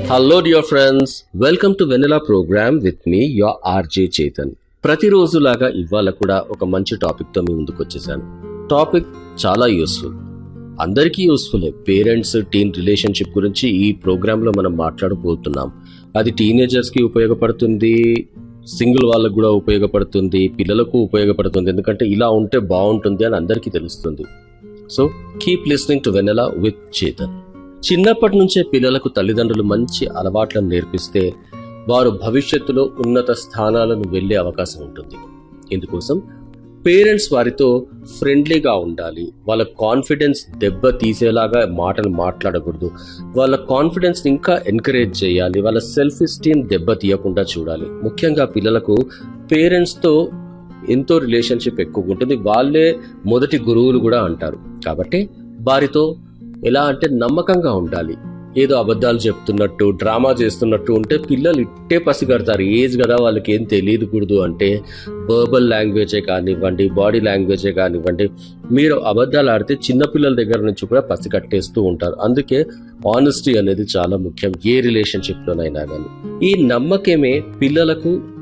hello dear friends welcome to Vennela programme with me your RJ Chetan ప్రతిరోజులాగా ఇవాళ కూడా ఒక మంచి టాపిక్ తో మీ ముందుకు వచ్చేసాను టాపిక్ చాలా యూస్ఫుల్ అందరికీ యూస్ఫుల్ పేరెంట్స్ టీన్ రిలేషన్షిప్ గురించి ఈ ప్రోగ్రామ్ లో మనం మాట్లాడబోతున్నాం అది టీనేజర్స్ కి ఉపయోగపడుతుంది సింగిల్ వాళ్ళకు కూడా ఉపయోగపడుతుంది పిల్లలకు ఉపయోగపడుతుంది ఎందుకంటే ఇలా ఉంటే బాగుంటుంది అని అందరికీ తెలుస్తుంది so keep listening to Vennela with Chetan చిన్నప్పటి నుంచే పిల్లలకు తల్లిదండ్రులు మంచి అలవాట్లను నేర్పిస్తే వారు భవిష్యత్తులో ఉన్నత స్థానాలను వెళ్ళే అవకాశం ఉంటుంది ఇందుకోసం పేరెంట్స్ వారితో ఫ్రెండ్లీగా ఉండాలి వాళ్ళ కాన్ఫిడెన్స్ దెబ్బ తీసేలాగా మాటలు మాట్లాడకూడదు వాళ్ళ కాన్ఫిడెన్స్ ఇంకా ఎంకరేజ్ చేయాలి వాళ్ళ సెల్ఫ్ ఎస్టీమ్ దెబ్బ తీయకుండా చూడాలి ముఖ్యంగా పిల్లలకు పేరెంట్స్తో ఎంతో రిలేషన్షిప్ ఎక్కువ ఉంటుంది వాళ్ళే మొదటి గురువులు కూడా అంటారు కాబట్టి వారితో ఎలా అంటే నమ్మకంగా ఉండాలి ఏదో అబద్ధాలు చెప్తున్నట్టు డ్రామా చేస్తున్నట్టు ఉంటే పిల్లలు ఇట్టే పసిగడతారు ఏజ్ కదా వాళ్ళకి ఏం తెలియదు కూడదు అంటే వర్బల్ లాంగ్వేజే కానివ్వండి బాడీ లాంగ్వేజే కానివ్వండి మీరు అబద్ధాలు ఆడితే చిన్న పిల్లల దగ్గర నుంచి కూడా పసిగట్టేస్తూ ఉంటారు అందుకే ఆనెస్టీ అనేది చాలా ముఖ్యం ఏ రిలేషన్షిప్ లోనైనా కానీ ఈ నమ్మకమే పిల్లలకు